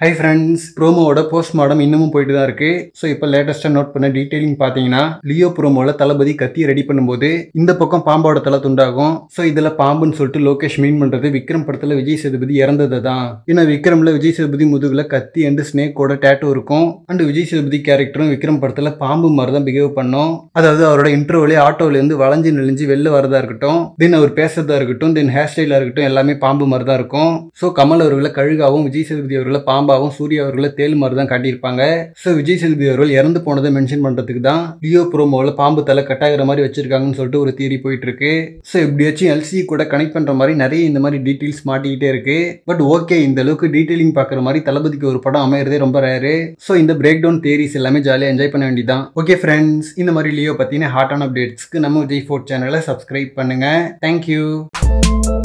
high friends ப்ரோமோவோட post mortem இன்னமும் போயிட்டு தான் இருக்கு ஸோ இப்போ லேட்டஸ்ட்டாக நோட் பண்ண டீட்டெயிலிங் பார்த்தீங்கன்னா லியோ ப்ரோமோவில் தளபதி கத்தி ரெடி பண்ணும்போது இந்த பக்கம் பாம்போட தலை துண்டாகும் ஸோ இதில் பாம்புன்னு சொல்லிட்டு லோகேஷ் மீன் பண்ணுறது விக்ரம் படத்தில் விஜய் சேதுபதி இறந்தது தான் ஏன்னா விக்ரமில் விஜய் சேதுபதி முதுகில் கத்தி அண்டு ஸ்னேக்கோட டேட்டூ இருக்கும் அண்ட் விஜய் சேதுபதி கேரக்டரும் விக்ரம் படத்தில் பாம்பு மாதிரி தான் பிஹேவ் பண்ணோம் அதாவது அவரோட இன்டர்வியூலே ஆட்டோலேருந்து வளைஞ்சு நெளிஞ்சு வெளில வரதா இருக்கட்டும் தென் அவர் பேசுறதா இருக்கட்டும் தென் ஹேர் ஸ்டைலாக இருக்கட்டும் எல்லாமே பாம்பு மாதிரி தான் இருக்கும் ஸோ கமல் அவர்களை கழுகாவும் விஜய் சேதுபதி அவர்களை பாம்பாவும் சூர்யா அவர்களை தேல் மாதிரி தான் காட்டியிருப்பாங்க ஸோ விஜய் சேதுபதி அவர்கள் இறந்து போனதை மென்ஷன் பண்ணுறதுக்கு தான் லியோ ப்ரோமோவில் பாம்பு தலை கட்டாகிற மாதிரி வச்சிருக்காங்கன்னு சொல்லிட்டு ஒரு தியரி போயிட்டு இருக்கு ஸோ எப்படியாச்சும் எல்சி கூட கனெக்ட் பண்ணுற மாதிரி நிறைய இந்த மாதிரி டீட்டெயில்ஸ் மாட்டிக்கிட்டே இருக்கு பட் ஓகே இந்த அளவுக்கு டீட்டெயிலிங் பார்க்குற மாதிரி தளபதிக்கு ஒரு படம் அமையறதே ரொம்ப ரேரு ஸோ இந்த பிரேக் டவுன் தியரிஸ் எல்லாமே ஜாலியாக என்ஜாய் பண்ண வேண்டியதான் ஓகே ஃப்ரெண்ட்ஸ் இந்த மாதிரி லியோ பற்றின ஹாட்டான அப்டேட்ஸ்க்கு நம்ம விஜய் ஃபோர்ட் சேனலை சப்ஸ்கிரைப் பண்ணுங்க தேங்க்யூ